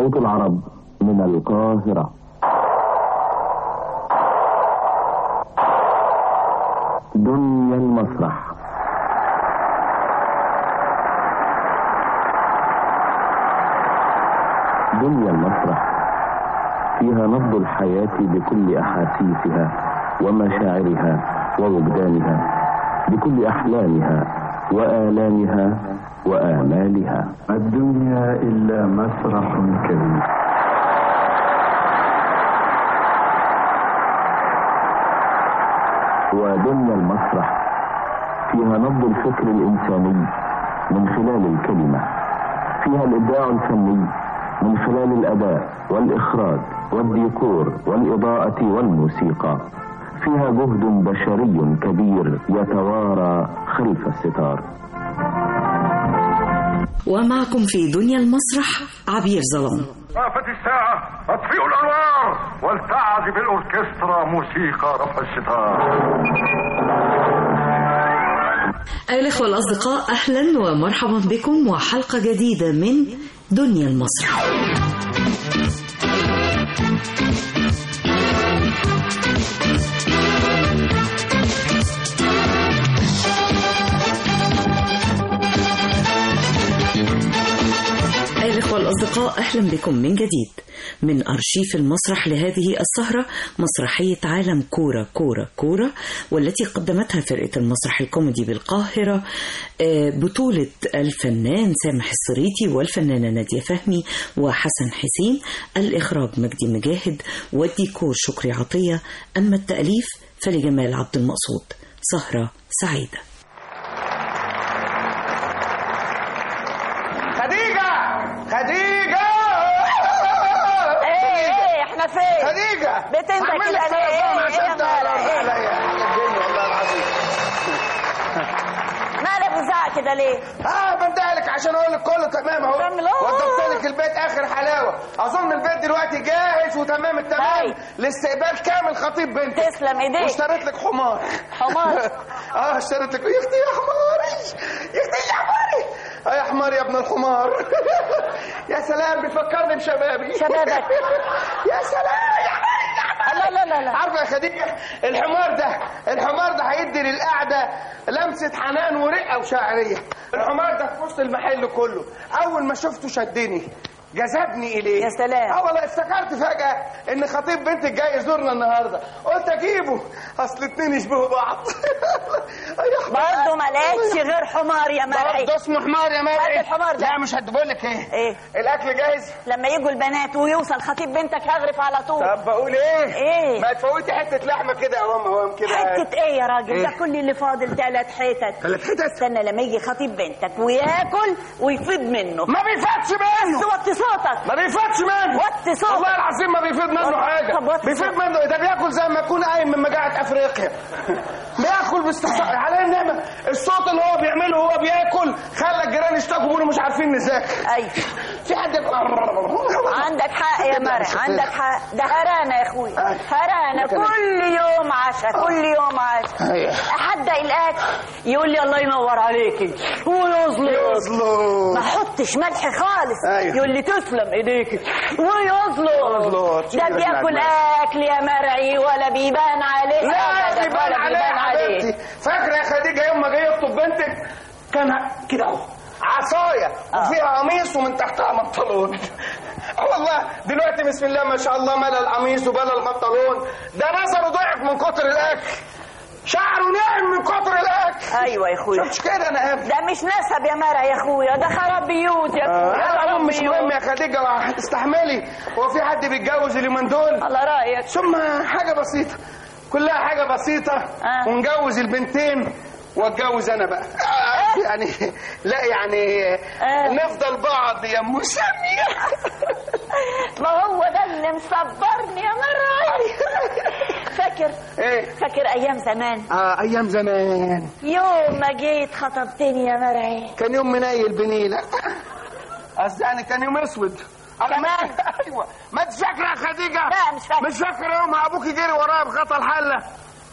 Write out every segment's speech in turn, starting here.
صوت العرب من القاهرة دنيا المسرح دنيا المسرح فيها نبض الحياة بكل أحاسيسها ومشاعرها ووجدانها بكل أحلامها وآلامها وآمالها الدنيا إلا مسرح كبير ودنيا المسرح فيها نبض الفكر الإنساني من خلال الكلمة فيها الإبداع الفني من خلال الأداء والإخراج والديكور والإضاءة والموسيقى فيها جهد بشري كبير يتوارى خلف الستار ومعكم في دنيا المسرح عبير ظلام طافت الساعة اطفئوا الأنوار ولتعزف الأوركسترا موسيقى رفع الستار أيها الأخوة الأصدقاء أهلا ومرحبا بكم وحلقة جديدة من دنيا المسرح أيها الأخوة الأصدقاء أهلا بكم من جديد من أرشيف المسرح لهذه السهرة مسرحية عالم كورة كورة كورة والتي قدمتها فرقة المسرح الكوميدي بالقاهرة آه، بطولة الفنان سامح السريتي والفنانة نادية فهمي وحسن حسين الإخراج مجدي مجاهد والديكور شكري عطية أما التأليف فلجمال عبد المقصود سهرة سعيدة خديجة خديجة ايه ايه احنا فين؟ خديجة بتنسى هعمل كده لك ليه؟ سرطان ايه عشان يا تعرف مالك؟ ايه؟ عليا حاجة الدنيا والله العظيم مالك بتزعق كده ليه؟ اه بندهلك عشان اقول لك كله تمام اهو تعمل ايه؟ وضبط لك البيت اخر حلاوه اظن البيت دلوقتي جاهز وتمام التمام هاي. لاستقبال كامل خطيب بنتك تسلم ايديك واشتريت لك حمار حمار؟ اه اشتريت لك يا اختي يا حماري يا اختي يا حماري اه يا حمار يا ابن الحمار يا سلام بيفكرني بشبابي شبابك. يا سلام يا حماري يا حماري لا لا لا لا عارفه يا خديجه الحمار ده الحمار ده هيدي للقعده لمسه حنان ورقه وشاعريه الحمار ده في وسط المحل كله اول ما شفته شدني جذبني اليه يا سلام. اه والله افتكرت فجاه ان خطيب بنتك جاي يزورنا النهارده قلت اجيبه اصل الاتنين يشبهوا بعض يا حمار. برضه ملاقيش غير حمار يا مرعي برضه اسمه حمار يا مرعي هات الحمار ده. لا مش هتقول لك ايه ايه؟ الاكل جاهز لما يجوا البنات ويوصل خطيب بنتك هغرف على طول طب بقول ايه إيه؟ ما تفوتي حته لحمه كده يا ماما هوام كده حتة ايه يا راجل إيه؟ ده كل اللي فاضل تلات حتت ثلاث حتت استنى لما يجي خطيب بنتك وياكل ويفيض منه ما بيفادش منه وطي صوتك ما بيفادش منه وطي صوتك والله العظيم ما بيفيد منه طب- حاجه طب وطي بيفيد صوتك. منه ده بياكل زي ما يكون قايم من مجاعه افريقيا بياكل باستحسان على النعمه الصوت اللي هو بيعمله وهو بياكل خلى الجيران يشتكوا بيقولوا مش عارفين نذاكر ايوه في حد يبقى عندك حق يا مرعي عندك حق ده هرانا يا اخوي أي. هرانا كمان. كل يوم عشاء كل يوم عشاء أيوة. احدق الاكل يقول لي الله ينور عليكي ويظلم يظلم ما احطش ملح خالص أيوة. يقول لي تسلم ايديك ويظلم يظلم. ده شكرا بياكل لك. اكل يا مرعي ولا بيبان عليه لا أبداً، بيبان ولا عليه بيبان يا عليه حبيبتي فاكره يا خديجه يوم ما جاي يخطب بنتك كان كده اهو عصايه وفيها قميص ومن تحتها بنطلون اه والله دلوقتي بسم الله ما شاء الله ملا القميص وبلا البنطلون ده نظره ضعف من كتر الاكل شعره ناعم من كتر الاكل ايوه يا اخويا شفتش كده انا قبل ده مش نسب يا مرعي يا اخويا ده خراب بيوت يا اخويا على العموم خراب مش بيوت. مهم يا خديجه هتستحملي هو في حد بيتجوز اليومين دول على رايك ثم حاجة بسيطة كلها حاجة بسيطة آه. ونجوز البنتين واتجوز انا بقى آه. يعني لا يعني آه. نفضل بعض يا ام سامية ما هو ده اللي مصبرني يا مرعي فاكر ايه فاكر ايام زمان اه ايام زمان يوم ما جيت خطبتني يا مرعي كان يوم منيل بنيلة قصدي يعني كان يوم اسود كمان؟ ايوه ما انت فاكره يا خديجه لا، مش فاكرة. مش فاكره يوم ابوكي جري ورايا بخطا الحله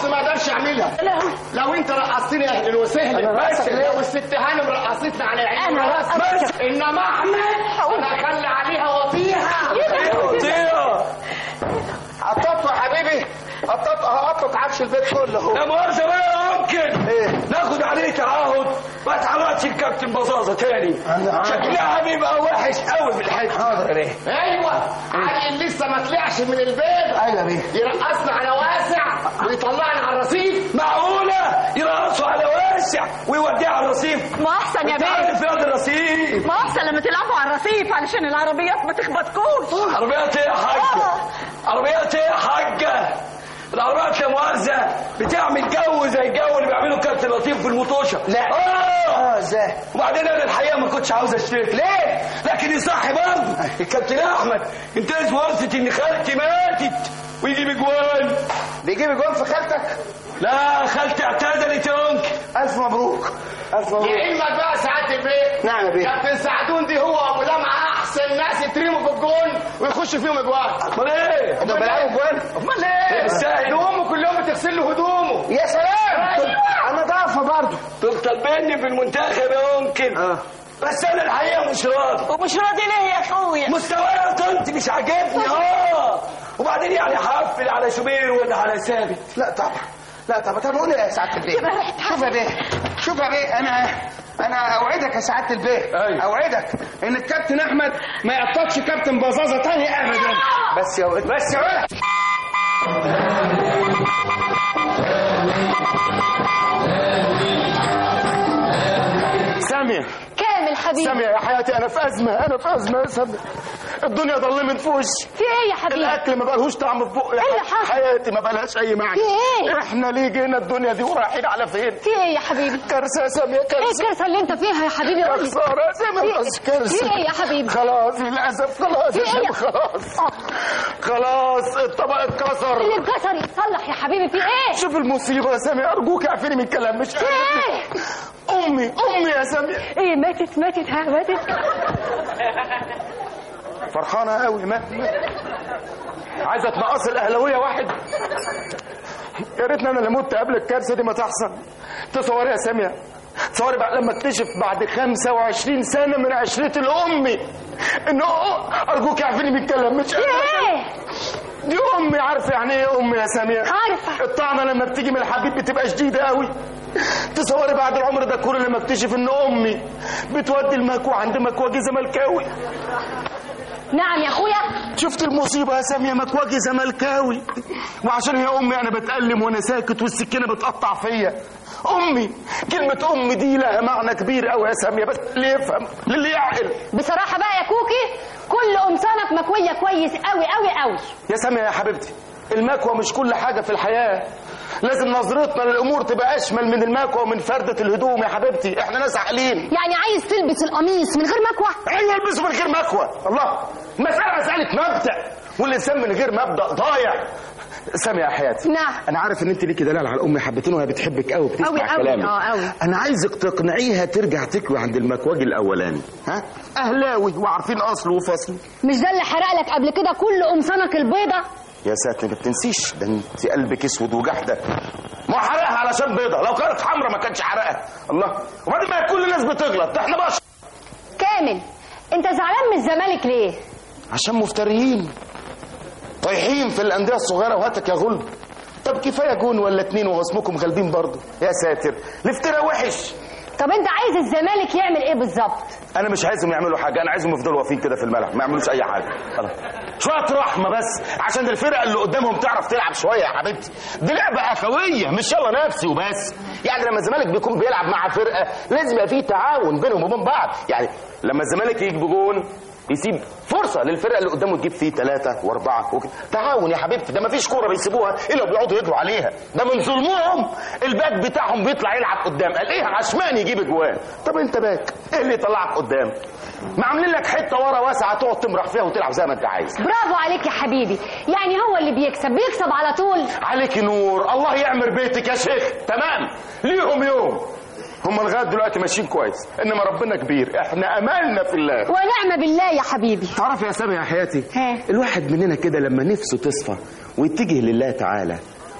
الرقص ما اقدرش اعملها لو انت رقصتني اهلا وسهلا بس لو الست هانم رقصتنا على عيني أنا وراس رقصت. بس انما احمد انا اخلي عليها وطيها طير قططه يا حبيبي قططه هقطط عفش البيت كله اهو لا مؤاخذة بقى يا ممكن إيه؟ ناخد عليه تعهد ما تعرضش الكابتن بزازة تاني أنا- شكلها بيبقى وحش قوي في الحته حاضر ايه ايوه علي اللي لسه ما طلعش من البيت ايوه بيه يرقصنا على واسع ويطلعنا على الرصيف معقولة يرقصوا على واسع ويوديه على الرصيف ما احسن يا انت بيه عارف ياض الرصيف ما احسن لما تلعبوا على الرصيف علشان العربيات ما تخبطكوش عربيات ايه يا حاجة عربيات ايه يا حاجة العربيات لا مؤاخذة بتعمل جو زي الجو اللي بيعمله كابتن لطيف في المطوشة لا. اه اه ازاي وبعدين انا الحقيقه ما كنتش عاوز اشترك ليه لكن يصح برضه الكابتن احمد انتهز ورثه ان خالتي ماتت ويجيب اجوان بيجيب جول في خالتك لا خالتي اعتزلت يا انكل الف مبروك الف مبروك لعلمك بقى سعاده البيت نعم يا بيه كابتن سعدون دي هو ابو لمعه احسن ناس يترموا في الجون ويخش فيهم اجوان امال ايه انتوا بيلعبوا جوان امال ايه بالسهل هدومه كل يوم بتغسل له هدومه يا سلام انا ضعفه برضه تفضل بيني في المنتخب يا انكل اه بس انا الحقيقه مش راضي ومش راضي ليه يا اخويا مستواي كنت مش عاجبني اه وبعدين يعني هقفل على شوبير ولا على ثابت لا طبعا لا طبعا طب قول يا سعاده البيه شوف يا بيه شوف يا بيه انا انا اوعدك يا سعاده البيه أيوة. اوعدك ان الكابتن احمد ما يقطعش كابتن بزازه تاني ابدا بس يا ولد بس يا ولد سامية كامل حبيبي سامية يا حياتي أنا في أزمة أنا في أزمة يا سامية الدنيا ضلمت في وشي في ايه يا حبيبي الأكل ما بقالهوش طعم في بقي إيه اللي حصل؟ حياتي ما بقالهاش أي معنى في إيه؟ إحنا ليه جينا الدنيا دي ورايحين على فين؟ في ايه يا حبيبي كارثة يا سامية ايه كارثة الكارثه اللي انت فيها يا حبيبي يا قول لي خسارة يا سامية في- بس كارثة في ايه يا حبيبي خلاص للأسف خلاص يا في إيه؟ سامية خلاص خلاص الطبق اتكسر اللي اتكسر يتصلح يا حبيبي في ايه شوف المصيبة يا سامية أرجوك اعفيني من الكلام مش في ايه أمي أمي يا سامية ايه ماتت ماتت ها ماتت فرحانة قوي ما عايزة تنقص الأهلاوية واحد يا ريتني أنا اللي مت قبل الكارثة دي ما تحصل تصوري يا سامية تصوري بقى لما اكتشف بعد 25 سنة من عشرتي لأمي إنه أرجوك اعفيني من الكلام مش في ايه دي أمي عارفة يعني إيه أمي يا سامية عارفه الطعنة لما بتيجي من الحبيب بتبقى شديدة قوي تصوري بعد العمر ده كله لما اكتشف ان امي بتودي المكوى عند مكواجي زملكاوي نعم يا اخويا شفت المصيبة يا سامية مكواجي زملكاوي وعشان هي امي انا بتألم وانا ساكت والسكينة بتقطع فيا امي كلمة ام دي لها معنى كبير قوي يا سامية بس اللي يفهم للي يعقل بصراحه بقى يا كوكي كل قمصانك مكويه كويس قوي قوي قوي يا سامية يا حبيبتي المكوى مش كل حاجة في الحياة لازم نظرتنا للامور تبقى اشمل من المكوى ومن فردة الهدوم يا حبيبتي احنا ناس عاقلين يعني عايز تلبس القميص من غير مكوى ايوه البسوا من غير مكوى الله المسألة مسألة مبدأ والإنسان من غير مبدأ ضايع سامي يا حياتي نعم. انا عارف ان انت ليكي دلال على امي حبتين وهي بتحبك قوي وبتسمع أوي أوي، كلامك آه، أوي. انا عايزك تقنعيها ترجع تكوي عند المكواجي الاولاني ها اهلاوي وعارفين اصله وفصله مش ده اللي حرق لك قبل كده كل قمصانك البيضه يا ساتر ما تنسيش ده انت قلبك اسود وجحده ما حرقها علشان بيضه لو كانت حمرا ما كانش حرقها الله وبعدين ما كل الناس بتغلط ده احنا بشر كامل انت زعلان من الزمالك ليه عشان مفتريين طايحين في الانديه الصغيره وهاتك يا غلب طب كفايه جون ولا اتنين واسمكم غالبين برضه يا ساتر الافتراء وحش طب انت عايز الزمالك يعمل ايه بالظبط انا مش عايزهم يعملوا حاجه انا عايزهم يفضلوا واقفين كده في الملعب ما يعملوش اي حاجه خلاص. شويه رحمه بس عشان الفرقه اللي قدامهم تعرف تلعب شويه يا حبيبتي دي لعبه اخويه مش يلا نفسي وبس يعني لما الزمالك بيكون بيلعب مع فرقه لازم يبقى فيه تعاون بينهم وبين بعض يعني لما الزمالك يجيب جون يسيب فرصة للفرقة اللي قدامه تجيب فيه ثلاثة وأربعة وكده تعاون يا حبيبتي ده مفيش كورة بيسيبوها إلا بيقعدوا يجروا عليها ده من ظلمهم الباك بتاعهم بيطلع يلعب قدام قال إيه عشمان يجيب أجوان طب أنت باك إيه اللي يطلعك قدام ما عاملين لك حتة ورا واسعة تقعد تمرح فيها وتلعب زي ما أنت عايز برافو عليك يا حبيبي يعني هو اللي بيكسب بيكسب على طول عليك نور الله يعمر بيتك يا شيخ تمام ليهم يوم هم لغايه دلوقتي ماشيين كويس انما ربنا كبير احنا املنا في الله ونعم بالله يا حبيبي تعرف يا سامي يا حياتي ها. الواحد مننا كده لما نفسه تصفى ويتجه لله تعالى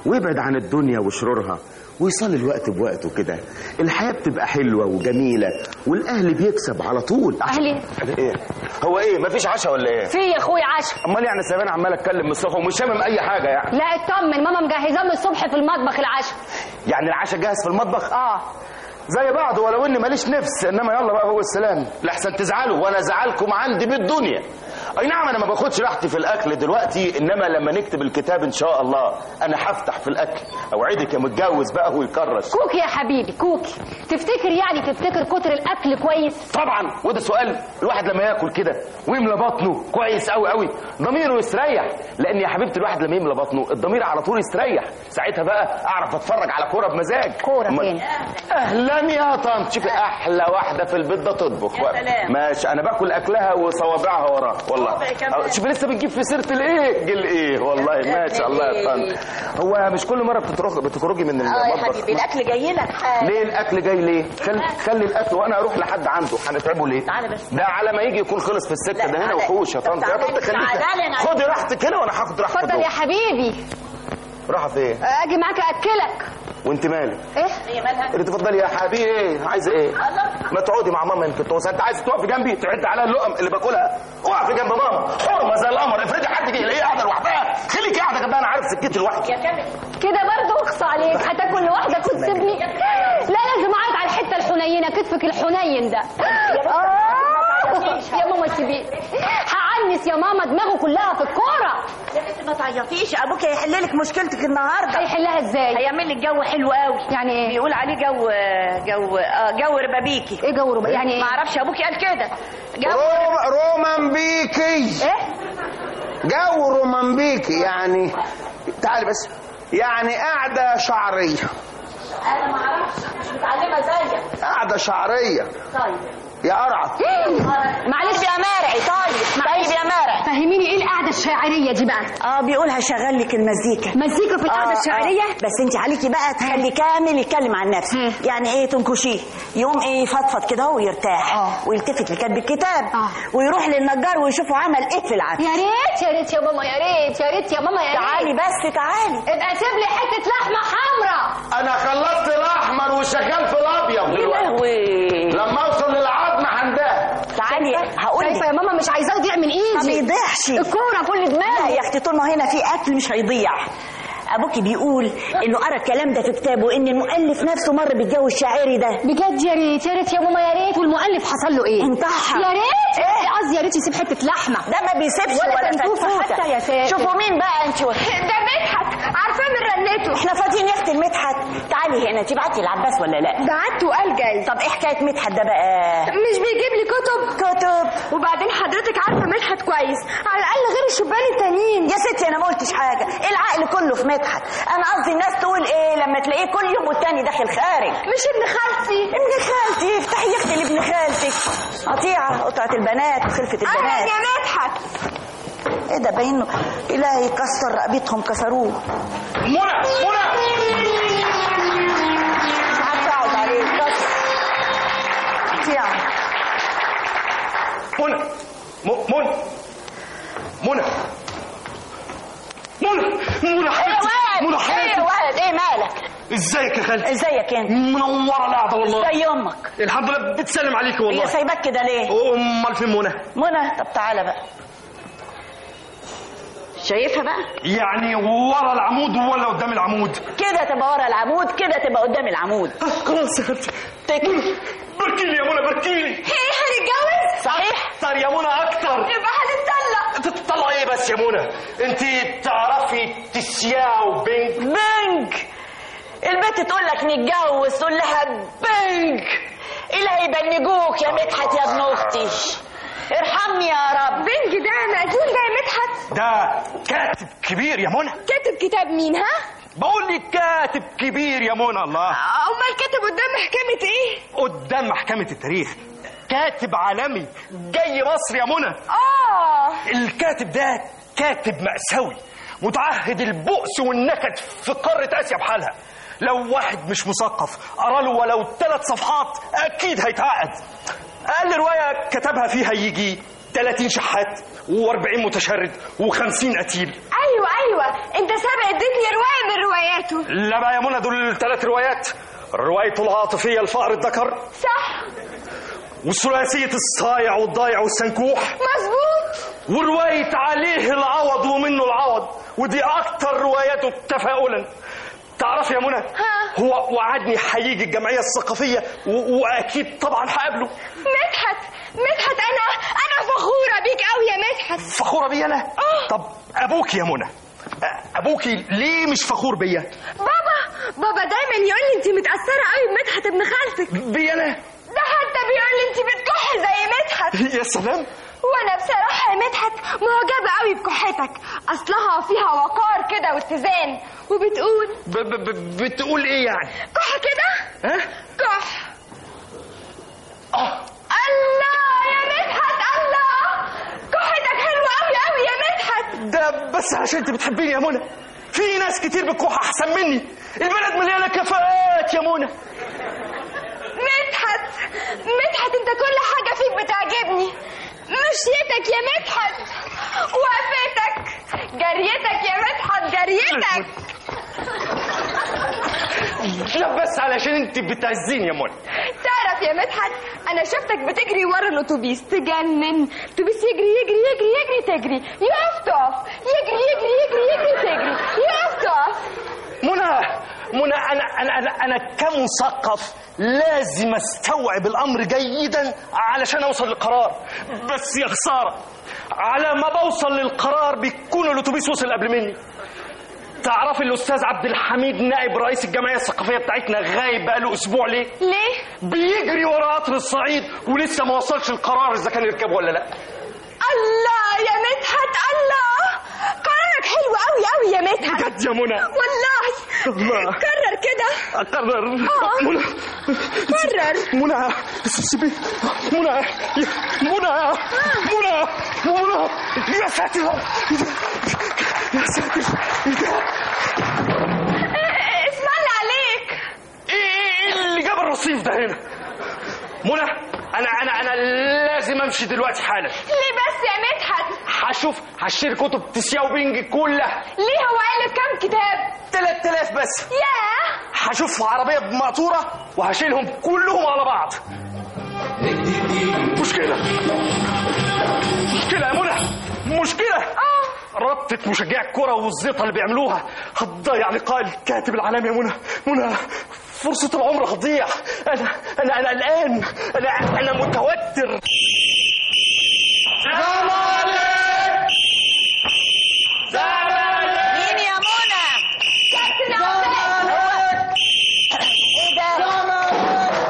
ويبعد عن الدنيا وشرورها ويصلي الوقت بوقته كده الحياة بتبقى حلوة وجميلة والأهل بيكسب على طول اهلي ايه هو ايه مفيش عشاء ولا ايه في يا اخويا عشاء امال يعني سيبان عمال اتكلم من الصبح ومش شامم اي حاجه يعني لا اطمن ماما مجهزاه من الصبح في المطبخ العشاء يعني العشاء جاهز في المطبخ اه زي بعض ولو اني ماليش نفس انما يلا بقى هو السلام لحسن تزعلوا وانا زعلكم عندي بالدنيا اي نعم انا ما باخدش راحتي في الاكل دلوقتي انما لما نكتب الكتاب ان شاء الله انا هفتح في الاكل اوعدك يا متجوز بقى ويكرش كوكي يا حبيبي كوكي تفتكر يعني تفتكر كتر الاكل كويس طبعا وده سؤال الواحد لما ياكل كده ويملى بطنه كويس قوي قوي ضميره يستريح لان يا حبيبتي الواحد لما يملى بطنه الضمير على طول يستريح ساعتها بقى اعرف اتفرج على كوره بمزاج كورة أما- فين؟ اهلا يا طنط شوفي احلى واحده في البيت ده تطبخ يا سلام. ماشي انا باكل اكلها وصوابعها وراها والله صوابعي كمان. أه، شوفي لسه بتجيب في سيره الايه جل ايه والله ما شاء الله يا طنط هو مش كل مره بتخرجي بتخرجي من اه يا المطبخ حبيبي الاكل جاي لك حالا ليه الاكل جاي ليه خلي خلي الاكل وانا اروح لحد عنده هنتعبه ليه تعالى بس. ده على ما يجي يكون خلص في السكه لا، ده هنا تعالى. وحوش يا طب طنط يا تعالى. طنط خليكي تعالى أنا. خدي راحتك هنا وانا هاخد راحتي اتفضل يا جوه. حبيبي راحه فين اجي معاك اكلك وانت مالك ايه هي مالها اللي تفضلي يا حبيبي ايه عايزه ايه ما تقعدي مع ماما يمكن توصل انت عايزه تقفي جنبي تعد عليا اللقم اللي باكلها اقفي جنب ماما حرمه زي القمر افرضي حد جه الاقيها قاعده لوحدها خليكي قاعده جنبها انا عارف سكتي لوحدي يا كامل كده برضه اخصى عليك هتاكل لوحدك وتسيبني لا لازم اقعد على الحته الحنينه كتفك الحنين ده آه. يا ماما سيبيه هعنس يا ماما دماغه كلها في الكوره يا بنت ما تعيطيش ابوك هيحل لك مشكلتك النهارده هيحلها ازاي هيعمل لك جو حلو قوي يعني ايه بيقول عليه جو جو اه جو ربابيكي ايه جو ربع يعني ايه ما اعرفش ابوكي قال كده جو روم رومانبيكي ايه جو رومانبيكي يعني تعالي بس يعني قاعدة شعرية انا ما اعرفش مش متعلمه زيك قاعدة شعرية طيب يا قرعة معلش يا مرعي طيب طيب يا مرعي فهميني ايه القعده الشاعريه دي بقى اه بيقول هشغل لك المزيكا مزيكا في القعده آه، الشعريه آه. بس انت عليكي بقى تخلي كامل يتكلم عن نفسه مم. يعني ايه تنكشيه يقوم ايه يفضفض كده هو ويرتاح آه. ويلتفت لكاتب الكتاب آه. ويروح للنجار ويشوفه عمل ايه في العدل يا ريت يا ريت يا ماما يا ريت يا ريت يا ماما يا ريت تعالي بس تعالي ابقى سيب لي حته لحمه حمراء انا خلصت الاحمر وشغال في الابيض يا لهوي لما اوصل للعظم هنداه تعالي هقول شايفه لك يا ماما مش عايزاه يضيع من ما ايدي بيضيعش الكوره كل لا دماغي يا اختي طول ما هنا في اكل مش هيضيع ابوكي بيقول انه قرا الكلام ده في كتابه ان المؤلف نفسه مر بالجو الشاعري ده بجد يا ريت يا ريت يا ماما يا ريت والمؤلف حصل له ايه انتحر يا ريت إيه؟ قصدي يا ريت يسيب حته لحمه ده ما بيسيبش ولا ولا, تنتوفة فتفوتة. حتى يا ساتر. شوفوا مين بقى انت و... ده مدحت عارفاه من رنته احنا فاضيين يا اختي المدحت تعالي هنا تبعتي العباس ولا لا بعت وقال جاي طب ايه حكايه مدحت ده بقى مش بيجيب لي كتب كتب وبعدين حضرتك عارفه مدحت كويس على الاقل غير الشبان التانيين يا ستي انا ما قلتش حاجه العقل كله في مدحت انا قصدي الناس تقول ايه لما تلاقيه كل يوم والتاني داخل خارج مش ابن خالتي ابن خالتي افتحي يا اختي لابن خالتك قطيعه قطعه البنات وخلفه البنات يا مدحت ايه ده باين له الهي كسر رقبتهم كسروه منى منى مش عارفه اقعد عليه كسر قطيعه منى م- منى منى منى منى حبيبتي منى ايه حبيبتي يا ولد ايه مالك ازيك يا خالتي ازيك انت منوره القعده والله زي امك الحمد لله بتسلم عليك هي والله سايباك كده ليه امال فين منى منى طب تعالى بقى شايفها بقى يعني ورا العمود ولا قدام العمود كده تبقى ورا العمود كده تبقى قدام العمود خلاص يا خالتي تكفي بركي لي يا منى بركي لي ايه هنتجوز صحيح اكتر يا منى اكتر يبقى هنتطلق تطلع ايه بس يا منى انت تعرفي تسيا وبنك بنج البنت تقول لك نتجوز تقول لها بنج الهي يبنجوك يا مدحت يا ابن اختي ارحمني يا رب بنج ده مأذون ده يا مدحت ده كاتب كبير يا منى كاتب كتاب مين ها؟ بقول لك كاتب كبير يا منى الله امال كاتب قدام محكمة ايه؟ قدام محكمة التاريخ كاتب عالمي جاي مصر يا منى اه الكاتب ده كاتب مأساوي متعهد البؤس والنكد في قارة آسيا بحالها لو واحد مش مثقف قرا له ولو ثلاث صفحات أكيد هيتعقد أقل رواية كتبها فيها يجي 30 شحات و40 متشرد و50 قتيل ايوه ايوه انت سابق اديتني روايه من رواياته لا بقى يا منى دول ثلاث روايات روايته العاطفية الفقر الذكر صح وثلاثية الصايع والضايع والسنكوح مظبوط ورواية عليه العوض ومنه العوض ودي أكتر رواياته تفاؤلا تعرف يا منى هو وعدني هيجي الجمعية الثقافية و... وأكيد طبعا هقابله مدحت مدحت انا انا فخوره بيك قوي يا مدحت فخورة بيا أنا؟ طب أبوك يا منى أ- أبوكي ليه مش فخور بيا؟ بابا بابا دايما يقول لي انت متاثره قوي بمدحت ابن خالتك بيا أنا؟ ده حتى بيقول لي انت بتكحي زي مدحت يا سلام وانا بصراحه يا مدحت معجبه قوي بكحتك اصلها فيها وقار كده واتزان وبتقول ب... ب... ب... بتقول إيه يعني؟ كح كده ها؟ كح آه الله يا مدحت الله كحتك حلوه قوي قوي يا مدحت ده بس عشان انت بتحبيني يا منى في ناس كتير بتكح احسن مني البلد مليانه كفاءات يا منى مدحت مدحت انت كل حاجه فيك بتعجبني مشيتك يا مدحت وقفتك جريتك يا مدحت جريتك لا بس علشان انت بتعزيني يا منى تعرف يا مدحت انا شفتك بتجري ورا الاتوبيس تجنن الاتوبيس يجري يجري يجري يجري تجري يقف تقف يجري يجري يجري يجري تجري يقف تقف منى منى انا انا انا, أنا كمثقف لازم استوعب الامر جيدا علشان اوصل لقرار بس يا خساره على ما بوصل للقرار بيكون الاتوبيس وصل قبل مني تعرف الاستاذ عبد الحميد نائب رئيس الجمعيه الثقافيه بتاعتنا غايب بقاله اسبوع ليه ليه بيجري ورا قطر الصعيد ولسه ما وصلش القرار اذا كان يركبه ولا لا الله يا مدحت الله قرارك حلو قوي قوي يا مدحت بجد يا منى والله الله. كرر كده اقرر آه. منى كرر منى سيبي منى يا- منى منى منى يا ساتر يا ساتر اسم الله عليك ايه إيه اللي جاب الرصيف ده هنا منى انا انا انا لازم امشي دلوقتي حالا ليه بس يا مدحت هشوف هشتري كتب تسياو بينج كلها ليه هو قال كام كتاب 3000 بس ياه هشوف عربية بمقطورة وهشيلهم كلهم على بعض مشكلة مشكلة يا منى مشكلة ربطة مشجعي الكرة والزيطة اللي بيعملوها هتضيع لقاء الكاتب العالمي يا منى منى فرصة العمر هتضيع أنا أنا أنا قلقان أنا أنا متوتر سلام عليك سلام عليك مين يا منى كابتن عباس ايه ده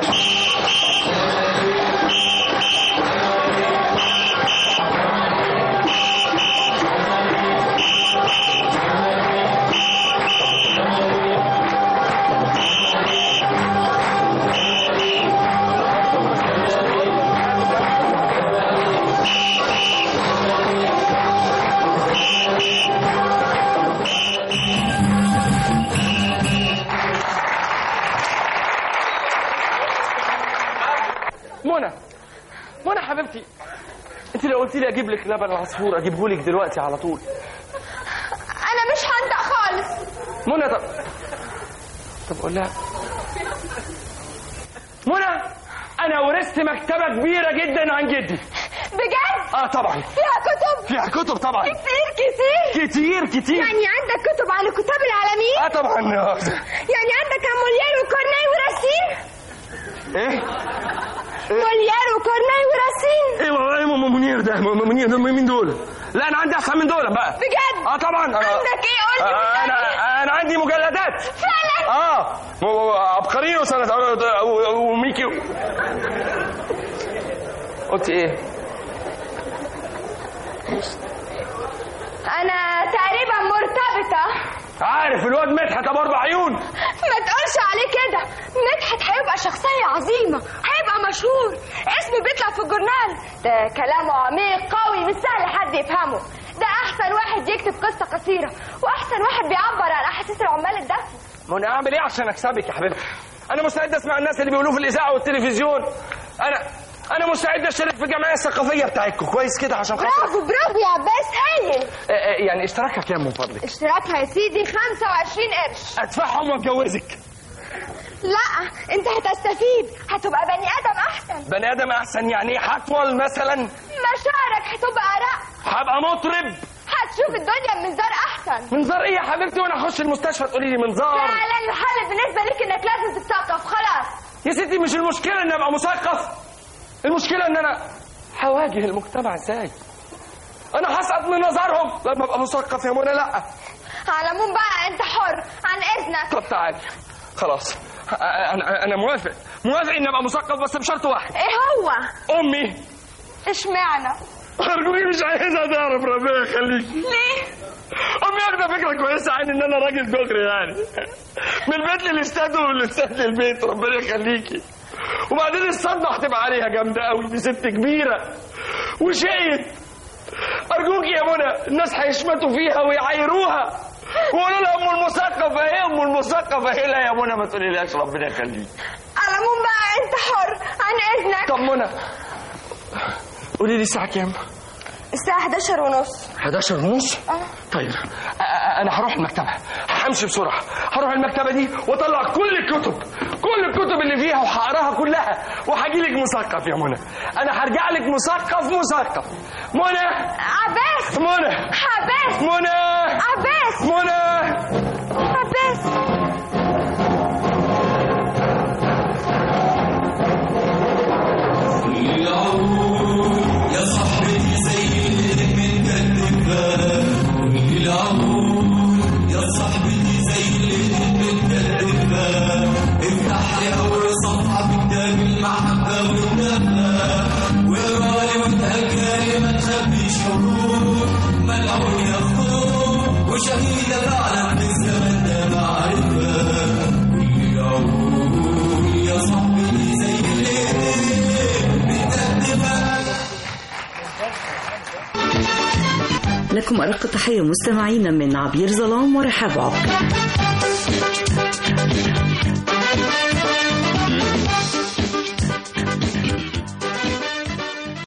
منى منى حبيبتي انت لو قلت لي اجيب لك لبن العصفور اجيبه لك دلوقتي على طول انا مش هندق خالص منى طب طب قول لها منى انا ورثت مكتبه كبيره جدا عن جدي بجد اه طبعا فيها كتب فيها كتب طبعا كتير كتير كتير كتير يعني عندك كتب عن الكتاب العالميين اه طبعا يعني عندك عن مولير وكورني وراسين ايه مولير وكورني وراسين ايوه ايوه م- منير ده م- م- منير ده مين دول لا انا عندي احسن من دول بقى بجد اه طبعا أنا عندك ايه قول لي آه، انا بالله. انا عندي مجلدات فعلا اه و- و- عبقريين وسنة و- و- وميكي قلت ايه انا تقريبا مرتبطه عارف الواد مدحت ابو اربع عيون ما تقولش عليه كده مدحت هيبقى شخصية عظيمة هيبقى مشهور اسمه بيطلع في الجورنال ده كلامه عميق قوي مش سهل حد يفهمه ده أحسن واحد يكتب قصة قصيرة وأحسن واحد بيعبر عن أحاسيس العمال الدفن ما انا اعمل ايه عشان اكسبك يا حبيبتي انا مستعد اسمع الناس اللي بيقولوه في الاذاعه والتلفزيون انا انا مستعد اشترك في الجمعيه الثقافيه بتاعتكم كويس كده عشان خاطر برافو برافو يا عباس هايل آه، آه، يعني اشتراكها كام من فضلك اشتراكها يا سيدي 25 قرش ادفعهم واتجوزك لا انت هتستفيد هتبقى بني ادم احسن بني ادم احسن يعني ايه هطول مثلا مشاعرك هتبقى ارق هبقى مطرب هتشوف الدنيا بمنظار احسن منظار ايه يا حبيبتي وانا اخش المستشفى تقولي لي منظار فعلا الحل بالنسبه ليك انك لازم تتثقف خلاص يا ستي مش المشكله ان ابقى مثقف المشكله ان انا هواجه المجتمع ازاي انا هسقط من نظرهم لما ابقى مثقف يا منى لا على العموم بقى انت حر عن اذنك طب تعالي خلاص انا انا موافق موافق اني ابقى مثقف بس بشرط واحد ايه هو امي اشمعنى ارجوكي مش عايزها تعرف ربنا يخليكي ليه امي واخده فكره كويسه عن ان انا راجل دغري يعني من البيت للاستاد والاستاد للبيت ربنا يخليكي وبعدين الصدمه هتبقى عليها جامده قوي دي ست كبيره وشقيت ارجوك يا منى الناس هيشمتوا فيها ويعايروها وقولوا لها ام المثقفه ايه ام المثقفه ايه لا يا منى ما تقوليلهاش ربنا يخليك على العموم بقى انت حر عن اذنك طب منى قولي لي الساعه كام الساعه 11 ونص 11 ونص طيب أ- أ- انا هروح المكتبه همشي بسرعه هروح المكتبه دي واطلع كل الكتب كل الكتب اللي فيها وهقراها كلها وهجي لك مثقف يا منى انا هرجع لك مثقف مثقف منى عباس منى عباس منى عباس منى عباس يا صاحبتي زي من كالدبان العمود يا صاحبتي زي من كالدبان افتح لي اول صفحه في كتاب المحبه والنبله واقرا لي وتهجري ما تخبيش حروف ملعون يا خوف وشهيده فعلا في الزمن ده معرفه كل العمود يا صاحبتي زي الليل من كالدبان لكم أرق تحية مستمعينا من عبير ظلام ورحاب عبد